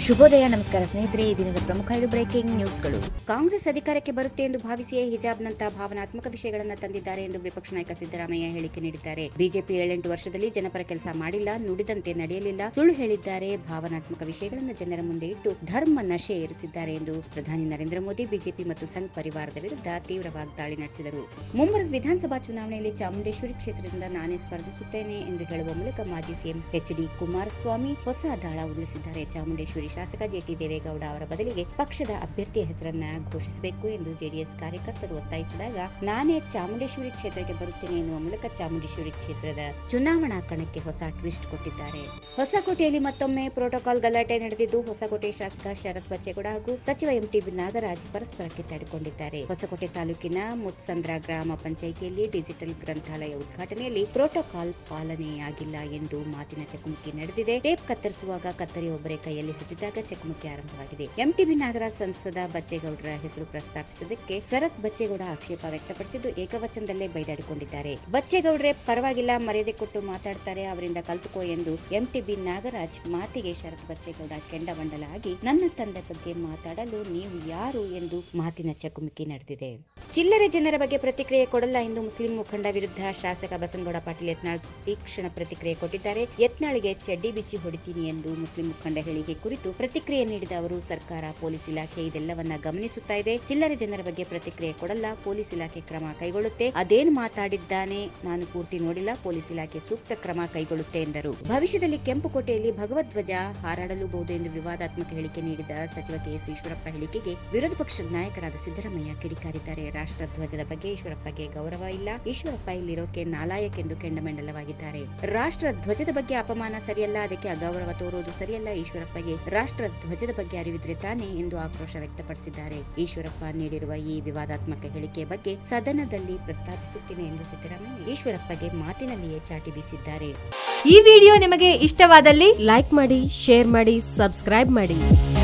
ಶುಭೋದಯ ನಮಸ್ಕಾರ ಸ್ನೇಹಿತರೆ ಈ ದಿನದ ಪ್ರಮುಖ ಐದು ಬ್ರೇಕಿಂಗ್ ನ್ಯೂಸ್ಗಳು ಕಾಂಗ್ರೆಸ್ ಅಧಿಕಾರಕ್ಕೆ ಬರುತ್ತೆ ಎಂದು ಭಾವಿಸಿಯೇ ಹಿಜಾಬ್ನಂತಹ ಭಾವನಾತ್ಮಕ ವಿಷಯಗಳನ್ನು ತಂದಿದ್ದಾರೆ ಎಂದು ವಿಪಕ್ಷ ನಾಯಕ ಸಿದ್ದರಾಮಯ್ಯ ಹೇಳಿಕೆ ನೀಡಿದ್ದಾರೆ ಬಿಜೆಪಿ ಏಳೆಂಟು ವರ್ಷದಲ್ಲಿ ಜನಪರ ಕೆಲಸ ಮಾಡಿಲ್ಲ ನುಡಿದಂತೆ ನಡೆಯಲಿಲ್ಲ ಸುಳ್ಳು ಹೇಳಿದ್ದಾರೆ ಭಾವನಾತ್ಮಕ ವಿಷಯಗಳನ್ನು ಜನರ ಮುಂದೆ ಇಟ್ಟು ಧರ್ಮ ನಶೆ ಏರಿಸಿದ್ದಾರೆ ಎಂದು ಪ್ರಧಾನಿ ನರೇಂದ್ರ ಮೋದಿ ಬಿಜೆಪಿ ಮತ್ತು ಸಂಘ್ ಪರಿವಾರದ ವಿರುದ್ಧ ತೀವ್ರ ವಾಗ್ದಾಳಿ ನಡೆಸಿದರು ಮುಂಬರುವ ವಿಧಾನಸಭಾ ಚುನಾವಣೆಯಲ್ಲಿ ಚಾಮುಂಡೇಶ್ವರಿ ಕ್ಷೇತ್ರದಿಂದ ನಾನೇ ಸ್ಪರ್ಧಿಸುತ್ತೇನೆ ಎಂದು ಹೇಳುವ ಮೂಲಕ ಮಾಜಿ ಸಿಎಂ ಎಚ್ ಡಿ ಕುಮಾರಸ್ವಾಮಿ ಹೊಸ ದಾಳ ಉರುಳಿಸಿದ್ದಾರೆ ಚಾಮುಂಡೇಶ್ವರಿ ಶಾಸಕ ಜೆಟಿ ದೇವೇಗೌಡ ಅವರ ಬದಲಿಗೆ ಪಕ್ಷದ ಅಭ್ಯರ್ಥಿಯ ಹೆಸರನ್ನ ಘೋಷಿಸಬೇಕು ಎಂದು ಜೆಡಿಎಸ್ ಕಾರ್ಯಕರ್ತರು ಒತ್ತಾಯಿಸಿದಾಗ ನಾನೇ ಚಾಮುಂಡೇಶ್ವರಿ ಕ್ಷೇತ್ರಕ್ಕೆ ಬರುತ್ತೇನೆ ಎನ್ನುವ ಮೂಲಕ ಚಾಮುಂಡೇಶ್ವರಿ ಕ್ಷೇತ್ರದ ಚುನಾವಣಾ ಕಣಕ್ಕೆ ಹೊಸ ಟ್ವಿಸ್ಟ್ ಕೊಟ್ಟಿದ್ದಾರೆ ಹೊಸಕೋಟೆಯಲ್ಲಿ ಮತ್ತೊಮ್ಮೆ ಪ್ರೋಟೋಕಾಲ್ ಗಲಾಟೆ ನಡೆದಿದ್ದು ಹೊಸಕೋಟೆ ಶಾಸಕ ಶರತ್ ಬಚ್ಚೇಗೌಡ ಹಾಗೂ ಸಚಿವ ಎಂಟಿ ನಾಗರಾಜ್ ಪರಸ್ಪರ ಕಿತ್ತಾಡಿಕೊಂಡಿದ್ದಾರೆ ಹೊಸಕೋಟೆ ತಾಲೂಕಿನ ಮುತ್ಸಂದ್ರ ಗ್ರಾಮ ಪಂಚಾಯಿತಿಯಲ್ಲಿ ಡಿಜಿಟಲ್ ಗ್ರಂಥಾಲಯ ಉದ್ಘಾಟನೆಯಲ್ಲಿ ಪ್ರೋಟೋಕಾಲ್ ಪಾಲನೆಯಾಗಿಲ್ಲ ಎಂದು ಮಾತಿನ ಚಕಮಕಿ ನಡೆದಿದೆ ಟೇಪ್ ಕತ್ತರಿಸುವಾಗ ಕತ್ತರಿ ಒಬ್ಬರೇ ಕೈಯಲ್ಲಿ ಹಿಡಿದಿದ್ದಾಗ ಚಕಮಕಿ ಆರಂಭವಾಗಿದೆ ಎಂಟಿಬಿ ನಾಗರಾಜ್ ಸಂಸದ ಬಚ್ಚೇಗೌಡರ ಹೆಸರು ಪ್ರಸ್ತಾಪಿಸಿದ್ದಕ್ಕೆ ಶರತ್ ಬಚ್ಚೇಗೌಡ ಆಕ್ಷೇಪ ವ್ಯಕ್ತಪಡಿಸಿದ್ದು ಏಕವಚನದಲ್ಲೇ ಬೈದಾಡಿಕೊಂಡಿದ್ದಾರೆ ಬಚ್ಚೇಗೌಡ್ರೆ ಪರವಾಗಿಲ್ಲ ಮರ್ಯಾದೆ ಕೊಟ್ಟು ಮಾತಾಡ್ತಾರೆ ಅವರಿಂದ ಕಲ್ತುಕೋ ಎಂದು ಎಂಟಿಬಿ ನಾಗರಾಜ್ ಮಾತಿಗೆ ಶರತ್ ಬಚ್ಚೇಗೌಡ ಕೆಂಡವಂಡಲ ಆಗಿ ನನ್ನ ತಂದೆ ಬಗ್ಗೆ ಮಾತಾಡಲು ನೀವು ಯಾರು ಎಂದು ಮಾತಿನ ಚಕಮಕಿ ನಡೆದಿದೆ ಚಿಲ್ಲರೆ ಜನರ ಬಗ್ಗೆ ಪ್ರತಿಕ್ರಿಯೆ ಕೊಡಲ್ಲ ಎಂದು ಮುಸ್ಲಿಂ ಮುಖಂಡ ವಿರುದ್ಧ ಶಾಸಕ ಬಸನಗೌಡ ಪಾಟೀಲ್ ಯತ್ನಾಳ್ ತೀಕ್ಷ್ಣ ಪ್ರತಿಕ್ರಿಯೆ ಕೊಟ್ಟಿದ್ದಾರೆ ಯತ್ನಾಳಿಗೆ ಚಡ್ಡಿ ಬಿಚ್ಚಿ ಹೊಡಿತೀನಿ ಎಂದು ಮುಸ್ಲಿಂ ಮುಖಂಡ ಹೇಳಿಕೆ ಕುರಿತು ಪ್ರತಿಕ್ರಿಯೆ ನೀಡಿದ ಅವರು ಸರ್ಕಾರ ಪೊಲೀಸ್ ಇಲಾಖೆ ಇದೆಲ್ಲವನ್ನ ಗಮನಿಸುತ್ತಾ ಇದೆ ಚಿಲ್ಲರೆ ಜನರ ಬಗ್ಗೆ ಪ್ರತಿಕ್ರಿಯೆ ಕೊಡಲ್ಲ ಪೊಲೀಸ್ ಇಲಾಖೆ ಕ್ರಮ ಕೈಗೊಳ್ಳುತ್ತೆ ಅದೇನು ಮಾತಾಡಿದ್ದಾನೆ ನಾನು ಪೂರ್ತಿ ನೋಡಿಲ್ಲ ಪೊಲೀಸ್ ಇಲಾಖೆ ಸೂಕ್ತ ಕ್ರಮ ಕೈಗೊಳ್ಳುತ್ತೆ ಎಂದರು ಭವಿಷ್ಯದಲ್ಲಿ ಕೆಂಪುಕೋಟೆಯಲ್ಲಿ ಭಗವಧ್ವಜ ಹಾರಾಡಲೂಬಹುದು ಎಂದು ವಿವಾದಾತ್ಮಕ ಹೇಳಿಕೆ ನೀಡಿದ ಸಚಿವ ಕೆಎಸ್ ಈಶ್ವರಪ್ಪ ಹೇಳಿಕೆಗೆ ವಿರೋಧ ಪಕ್ಷದ ನಾಯಕರಾದ ಸಿದ್ದರಾಮಯ್ಯ ಕಿಡಿಕಾರಿದ್ದಾರೆ ರಾಷ್ಟ್ರ ಧ್ವಜದ ಬಗ್ಗೆ ಈಶ್ವರಪ್ಪಗೆ ಗೌರವ ಇಲ್ಲ ಈಶ್ವರಪ್ಪ ಇಲ್ಲಿರೋಕೆ ನಾಲಾಯಕ್ ಎಂದು ಕೆಂಡಮೆಂಡಲವಾಗಿದ್ದಾರೆ ರಾಷ್ಟ್ರ ಧ್ವಜದ ಬಗ್ಗೆ ಅಪಮಾನ ಸರಿಯಲ್ಲ ಅದಕ್ಕೆ ಅಗೌರವ ತೋರುವುದು ಸರಿಯಲ್ಲ ಈಶ್ವರಪ್ಪಗೆ ರಾಷ್ಟ್ರ ಧ್ವಜದ ಬಗ್ಗೆ ಅರಿವಿದ್ರೆ ತಾನೆ ಎಂದು ಆಕ್ರೋಶ ವ್ಯಕ್ತಪಡಿಸಿದ್ದಾರೆ ಈಶ್ವರಪ್ಪ ನೀಡಿರುವ ಈ ವಿವಾದಾತ್ಮಕ ಹೇಳಿಕೆಯ ಬಗ್ಗೆ ಸದನದಲ್ಲಿ ಪ್ರಸ್ತಾಪಿಸುತ್ತೇನೆ ಎಂದು ಸಿದ್ದರಾಮಯ್ಯ ಈಶ್ವರಪ್ಪಗೆ ಮಾತಿನಲ್ಲಿಯೇ ಚಾಟಿ ಬೀಸಿದ್ದಾರೆ ಈ ವಿಡಿಯೋ ನಿಮಗೆ ಇಷ್ಟವಾದಲ್ಲಿ ಲೈಕ್ ಮಾಡಿ ಶೇರ್ ಮಾಡಿ ಸಬ್ಸ್ಕ್ರೈಬ್ ಮಾಡಿ